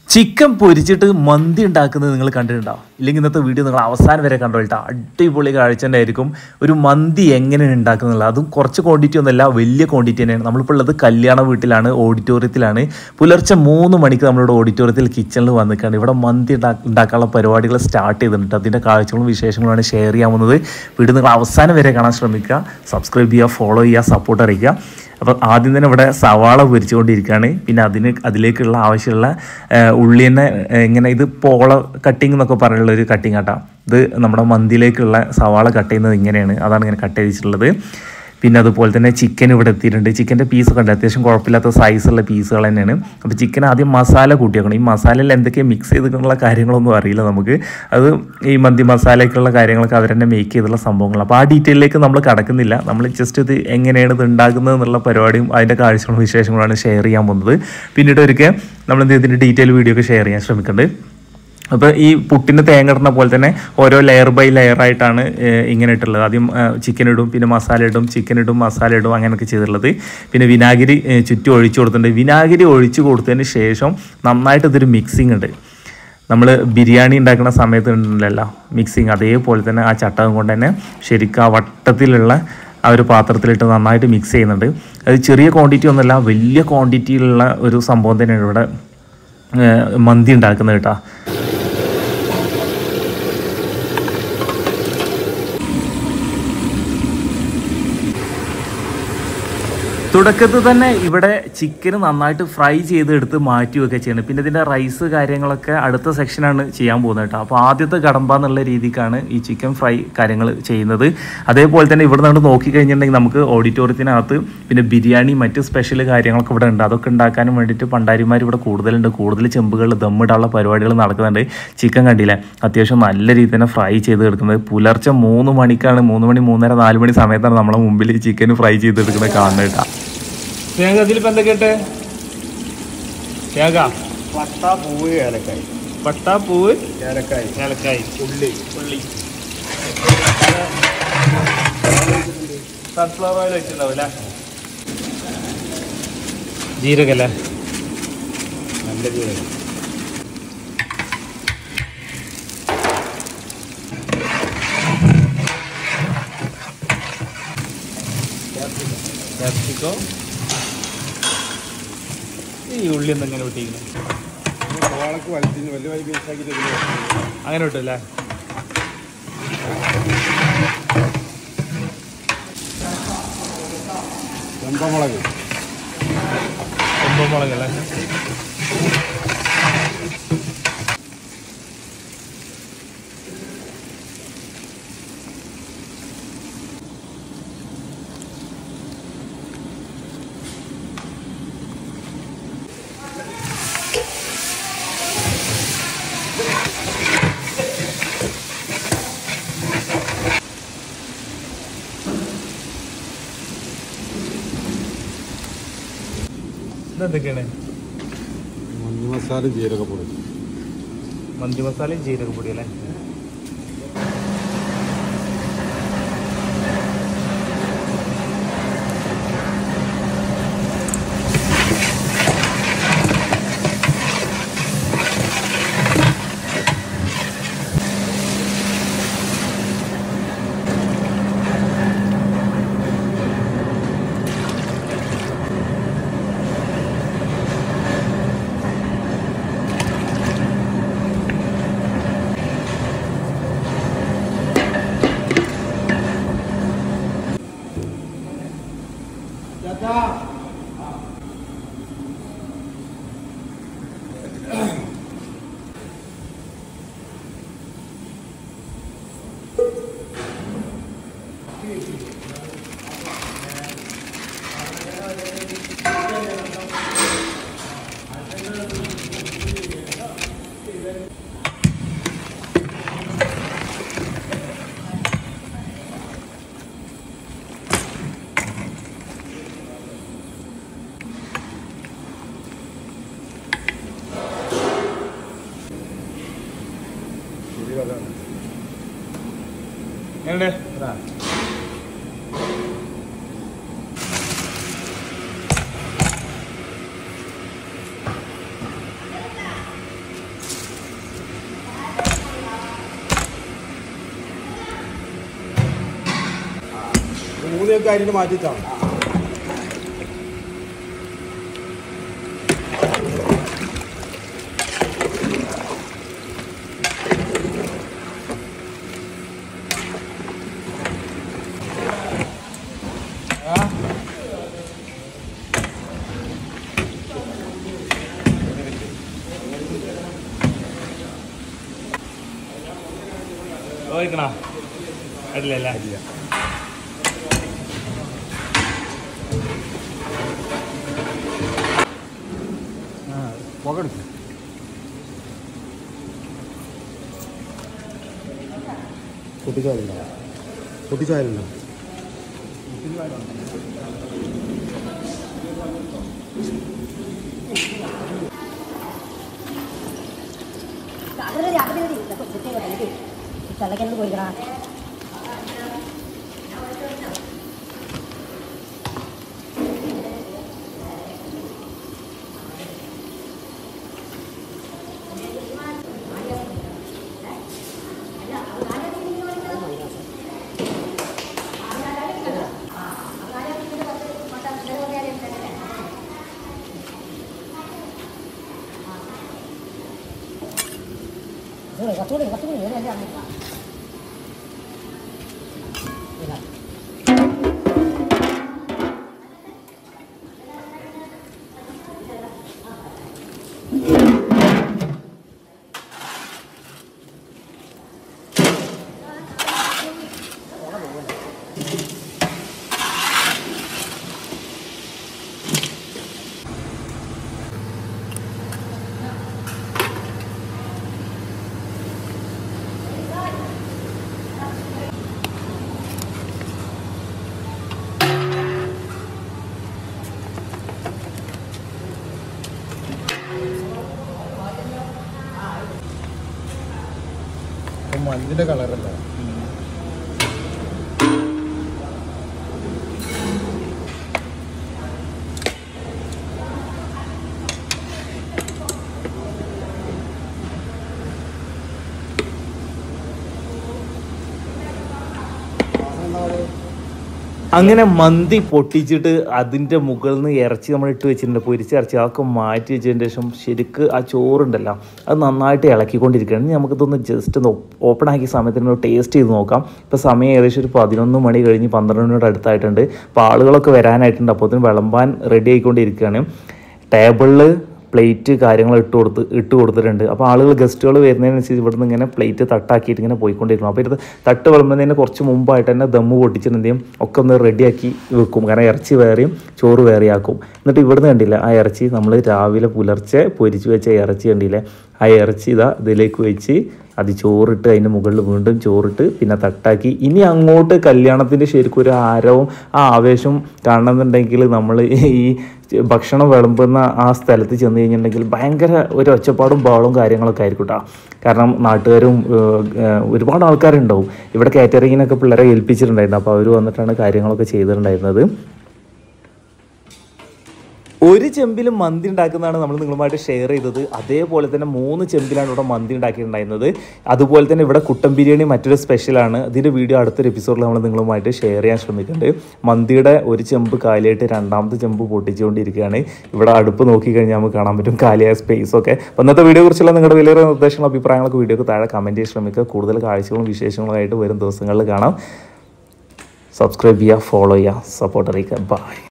Chicken പൊരിച്ചിട്ട് മന്തി ഉണ്ടാക്കുന്നത് നിങ്ങൾ കണ്ടിട്ടുണ്ടോ ഇല്ലെങ്കിൽ ഇന്നത്തെ വീഡിയോ നിങ്ങൾ അവസാനം വരെ കണ്ടോട്ടോ അടിപൊളി കാഴ്ച തന്നെ ആയിരിക്കും ഒരു മന്തി എങ്ങനെയാണ് ഉണ്ടാക്കുന്നത് അതും കുറച്ച് ക്വാണ്ടിറ്റി ഒന്നുമല്ല വലിയ ക്വാണ്ടിറ്റി തന്നെയാണ് നമ്മളിപ്പോൾ ഉള്ളത് കല്യാണ വീട്ടിലാണ് ഓഡിറ്റോറിയത്തിലാണ് പുലർച്ചെ മൂന്ന് മണിക്ക് നമ്മളിവിടെ ഓഡിറ്റോറിയത്തിൽ കിച്ചണിൽ വന്നിക്കാണ് ഇവിടെ മന്തി ഉണ്ടാ- ഉണ്ടാക്കാനുള്ള പരിപാടികൾ സ്റ്റാർട്ട് ചെയ്തിട്ടുണ്ട് അതിൻ്റെ കാഴ്ചകളും വിശേഷങ്ങളുമാണ് ഷെയർ ചെയ്യാൻ പോകുന്നത് വീഡിയോ നിങ്ങൾ അവസാനം വരെ കാണാൻ ശ്രമിക്കുക സബ്സ്ക്രൈബ് ചെയ്യുക ഫോളോ ചെയ്യുക സപ്പോർട്ട് അറിയിക്കുക അപ്പോൾ ആദ്യം തന്നെ ഇവിടെ സവാള പൊരിച്ചുകൊണ്ടിരിക്കുകയാണ് പിന്നെ അതിന് അതിലേക്കുള്ള ആവശ്യമുള്ള ഏഹ്, ഉള്ളി തന്നെ ഏഹ്, ഇങ്ങനെ ഇത് പോള കട്ടിങ് എന്നൊക്കെ പറയുള്ള ഒരു കട്ടിങ് ആട്ടാ ഇത് നമ്മുടെ മന്തിയിലേക്കുള്ള സവാള കട്ട് ചെയ്യുന്നത് ഇങ്ങനെയാണ് അതാണ് ഇങ്ങനെ കട്ട് ചെയ്തിട്ടുള്ളത് പിന്നെ അതുപോലെ തന്നെ ചിക്കൻ ഇവിടെ എത്തിയിട്ടുണ്ട് ചിക്കൻ്റെ പീസൊക്കെ ഉണ്ട് അത്യാവശ്യം കുഴപ്പമില്ലാത്ത സൈസുള്ള പീസുകൾ തന്നെയാണ് അപ്പോൾ ചിക്കൻ ആദ്യം മസാല കൂട്ടി വെക്കണം ഈ മസാലയിൽ എന്തൊക്കെ മിക്സ് ചെയ്തിട്ടുള്ള കാര്യങ്ങളൊന്നും അറിയില്ല നമുക്ക് അത് ഈ മന്തി മസാലയ്ക്കുള്ള കാര്യങ്ങളൊക്കെ അവർ തന്നെ മേക്ക് ചെയ്തുള്ള സംഭവങ്ങൾ അപ്പോൾ ആ ഡീറ്റെയിലേക്ക് നമ്മൾ കടക്കുന്നില്ല നമ്മൾ ജസ്റ്റ് ഇത് എങ്ങനെയാണ് ഇത് ഉണ്ടാക്കുന്നത് എന്നുള്ള പരിപാടിയും അതിൻ്റെ കാഴ്ചകളും വിശേഷങ്ങളാണ് ഷെയർ ചെയ്യാൻ പോകുന്നത് പിന്നീട് ഒരിക്കൽ നമ്മൾ എന്ത് ഇതിൻ്റെ ഡീറ്റെയിൽ വീഡിയോ ഒക്കെ ഷെയർ ചെയ്യാൻ ശ്രമിക്കുന്നുണ്ട് അപ്പോൾ ഈ പുട്ടിന് തേങ്ങ ഇടുന്ന പോലെ തന്നെ ഓരോ ലെയർ ബൈ ലെയർ ആയിട്ടാണ് ഏഹ്, ഇങ്ങനെ ഇട്ടുള്ളത് ആദ്യം ചിക്കൻ ഇടും പിന്നെ മസാല ഇടും ചിക്കൻ ഇടും മസാല ഇടും അങ്ങനെയൊക്കെ ചെയ്തിട്ടുള്ളത് പിന്നെ വിനാഗിരി ഏഹ്, ചുറ്റും ഒഴിച്ചു കൊടുത്തിട്ടുണ്ട് വിനാഗിരി ഒഴിച്ചു കൊടുത്തതിന് ശേഷം നന്നായിട്ട് ഇതൊരു മിക്സിംഗ് ഉണ്ട് നമ്മൾ ബിരിയാണി ഉണ്ടാക്കുന്ന സമയത്ത് ഉണ്ടല്ലോ മിക്സിങ് അതേപോലെ തന്നെ ആ ചട്ടകം കൊണ്ട് തന്നെ ശരിക്കും ആ വട്ടത്തിലുള്ള ആ ഒരു പാത്രത്തിലിട്ട് നന്നായിട്ട് മിക്സ് ചെയ്യുന്നുണ്ട് അത് ചെറിയ ക്വാണ്ടിറ്റി ഒന്നുമല്ല വലിയ ക്വാണ്ടിറ്റിയിലുള്ള ഒരു സംഭവം തന്നെയാണ് ഇവിടെ ഏഹ്, മന്തി ഉണ്ടാക്കുന്നത് കേട്ടോ തുടക്കത്തിൽ തന്നെ ഇവിടെ ചിക്കൻ നന്നായിട്ട് ഫ്രൈ ചെയ്തെടുത്ത് മാറ്റി വെക്കുക ചെയ്യണം പിന്നെ ഇതിൻ്റെ റൈസ് കാര്യങ്ങളൊക്കെ അടുത്ത സെക്ഷനാണ് ചെയ്യാൻ പോകുന്നത് കേട്ടോ അപ്പോൾ ആദ്യത്തെ കടമ്പ എന്നുള്ള രീതിക്കാണ് ഈ ചിക്കൻ ഫ്രൈ കാര്യങ്ങൾ ചെയ്യുന്നത് അതേപോലെ തന്നെ ഇവിടെ നിന്ന് നോക്കിക്കഴിഞ്ഞിട്ടുണ്ടെങ്കിൽ നമുക്ക് ഓഡിറ്റോറിയത്തിനകത്ത് പിന്നെ ബിരിയാണി മറ്റ് സ്പെഷ്യൽ കാര്യങ്ങളൊക്കെ ഇവിടെ ഉണ്ട് അതൊക്കെ ഉണ്ടാക്കാനും വേണ്ടിയിട്ട് പണ്ടാരിമാർ ഇവിടെ കൂടുതലുണ്ട് കൂടുതൽ ചെമ്പുകൾ ദമ്മിടാനുള്ള പരിപാടികൾ നടക്കുന്നുണ്ട് ചിക്കൻ കണ്ടില്ലേ അത്യാവശ്യം നല്ല രീതിയിൽ തന്നെ ഫ്രൈ ചെയ്ത് എടുക്കുന്നത് പുലർച്ചെ മൂന്ന് മണിക്കാണ് മൂന്ന് മണി മൂന്നര നാല് മണി സമയത്താണ് നമ്മളെ മുമ്പിൽ ചിക്കൻ ഫ്രൈ ചെയ്തെടുക്കുന്നത് കാണുന്നത് കേട്ടോ തേങ്ങ ഇതിലിപ്പോ എന്തൊക്കെ ഇട്ട് തേങ്ങ പട്ട പൂവ് ഏലക്കായി പട്ട പൂവ് ഏലക്കായി ഏലക്കായി ഉള്ളി ഉള്ളി സൺഫ്ലവർ ഓയിൽ വെച്ചിട്ടുണ്ടാവില്ല ജീരകല്ലേ നല്ല ജീരകം ക്യാപ്സിക്കോ ഈ ഉള്ളി എന്തെങ്ങനെ വിട്ടിരിക്കുന്നത് കോളക്ക് വലുത്തിന് വലിയ വലിയ പീസാക്കിയിട്ട് ഇതിൽ വെക്കുന്നു. അങ്ങനെ വിട്ടല്ലേ ചെമ്പമുളക് കുമ്പമുളകല്ലേ ഇതെന്തൊക്കെയാണ് മഞ്ഞ മസാല ജീരകപ്പൊടി മന്തി മസാലയും ജീരകപ്പൊടി അല്ലേ എങ്ങനെ മൂന്ന് ഒക്കെ അരിന് മാറ്റിച്ചാണ് ചോദിക്കണോ അല്ലല്ല അല്ല പുകടിക്കും പൊട്ടിച്ചാലുണ്ടോ പൊട്ടിച്ചാലുണ്ടോ അതിലൊരു അതിലൊരു കുട്ടികൾ തിളക്കുന്നത് പോയിക്കടാ കുറച്ചുകൂടി കുറച്ചുകൂടി ഇതിനല്ലേ മഞ്ഞിന്റെ കളറല്ല അങ്ങനെ മന്തി പൊട്ടിച്ചിട്ട് അതിൻ്റെ മുകളിൽ നിന്ന് ഇറച്ചി നമ്മൾ ഇട്ട് വെച്ചിട്ടുണ്ട് പൊരിച്ച ഇറച്ചി അതൊക്കെ മാറ്റി വെച്ചതിന് ശേഷം ശരിക്ക് ആ ചോറുണ്ടല്ലോ അത് നന്നായിട്ട് ഇളക്കിക്കൊണ്ടിരിക്കുകയാണ് ഇനി നമുക്കിതൊന്ന് ജസ്റ്റ് ഒന്ന് ഓപ്പൺ ആക്കിയ സമയത്തിന് ടേസ്റ്റ് ചെയ്ത് നോക്കാം ഇപ്പോൾ സമയം ഏകദേശം ഒരു പതിനൊന്ന് മണി കഴിഞ്ഞ് പന്ത്രണ്ട് മണിയോട് അടുത്തായിട്ടുണ്ട് അപ്പോൾ ആളുകളൊക്കെ വരാനായിട്ടുണ്ട് അപ്പോൾ അതിന് വിളമ്പാൻ റെഡി ആയിക്കൊണ്ടിരിക്കുകയാണ് ടേബിളിൽ പ്ലേറ്റ് കാര്യങ്ങൾ ഇട്ട് കൊടുത്ത് ഇട്ട് കൊടുത്തിട്ടുണ്ട് അപ്പോൾ ആളുകൾ ഗസ്റ്റുകൾ വരുന്നതിനനുസരിച്ച് ഇവിടുന്ന് ഇങ്ങനെ പ്ലേറ്റ് തട്ടാക്കിയിട്ട് ഇങ്ങനെ പോയിക്കൊണ്ടിരിക്കണം അപ്പോൾ ഇത് തട്ട് വിളമ്പുന്നതിന് കുറച്ച് മുമ്പായിട്ട് തന്നെ ദമ്മ് പൊട്ടിച്ചിട്ട് എന്ത് ചെയ്യും ഒക്കെ ഒന്ന് റെഡിയാക്കി വെക്കും കാരണം ഇറച്ചി വേറെയും ചോറ് വേറെയാക്കും എന്നിട്ട് ഇവിടുന്ന് കണ്ടില്ല ആ ഇറച്ചി നമ്മൾ രാവിലെ പുലർച്ചെ പൊരിച്ച് വെച്ച ഇറച്ചി കണ്ടില്ലേ ആ ഇറച്ചി ഇതാ ഇതിലേക്ക് വെച്ച് അത് ചോറിട്ട് അതിൻ്റെ മുകളിൽ വീണ്ടും ചോറിട്ട് പിന്നെ തട്ടാക്കി ഇനി അങ്ങോട്ട് കല്യാണത്തിൻ്റെ ശരിക്കും ഒരു ആരവും ആ ആവേശം കാണണമെന്നുണ്ടെങ്കിൽ നമ്മൾ ഈ ഭക്ഷണം വിളമ്പുന്ന ആ സ്ഥലത്ത് ചെന്ന് കഴിഞ്ഞിട്ടുണ്ടെങ്കിൽ ഭയങ്കര ഒരു ഒച്ചപ്പാടും ബഹളവും കാര്യങ്ങളൊക്കെ ആയിരിക്കും കേട്ടോ കാരണം നാട്ടുകാരും ഏഹ്, ഏഹ്, ഒരുപാട് ആൾക്കാരുണ്ടാവും ഇവിടെ കാറ്ററിങ്ങിനൊക്കെ പിള്ളേരെ ഏൽപ്പിച്ചിട്ടുണ്ടായിരുന്നു അപ്പോൾ അവർ വന്നിട്ടാണ് കാര്യങ്ങളൊക്കെ ചെയ്തിട്ടുണ്ടായിരുന്നത് ഒരു ചെമ്പിൽ മന്തി ഉണ്ടാക്കുന്നതാണ് നമ്മൾ നിങ്ങളുമായിട്ട് ഷെയർ ചെയ്തത് അതേപോലെ തന്നെ മൂന്ന് ചെമ്പിലാണ് ഇവിടെ മന്തി ഉണ്ടാക്കിയിട്ടുണ്ടായിരുന്നത് അതുപോലെ തന്നെ ഇവിടെ കുട്ടൻ ബിരിയാണി മറ്റൊരു സ്പെഷ്യലാണ് ഇതിൻ്റെ വീഡിയോ അടുത്തൊരു എപ്പിസോഡിൽ നമ്മൾ നിങ്ങളുമായിട്ട് ഷെയർ ചെയ്യാൻ ശ്രമിക്കുന്നുണ്ട് മന്തിയുടെ ഒരു ചെമ്പ് കാലിയായിട്ട് രണ്ടാമത്തെ ചെമ്പ് പൊട്ടിച്ചുകൊണ്ടിരിക്കുകയാണ് ഇവിടെ അടുപ്പ് നോക്കിക്കഴിഞ്ഞാൽ നമുക്ക് കാണാൻ പറ്റും കാലിയായ സ്പേസ് ഒക്കെ അപ്പോൾ ഇന്നത്തെ വീഡിയോ കുറിച്ചുള്ള നിങ്ങളുടെ വലിയ നിർദ്ദേശങ്ങളും അഭിപ്രായങ്ങളൊക്കെ വീഡിയോക്ക് താഴെ കമൻറ്റ് ചെയ്യാൻ ശ്രമിക്കുക കൂടുതൽ കാഴ്ചകളും വിശേഷങ്ങളും ആയിട്ട് വരും ദിവസങ്ങളിൽ കാണാം സബ്സ്ക്രൈബ് ചെയ്യുക ഫോളോ ചെയ്യുക സപ്പോർട്ട് അറിയിക്കുക ബൈ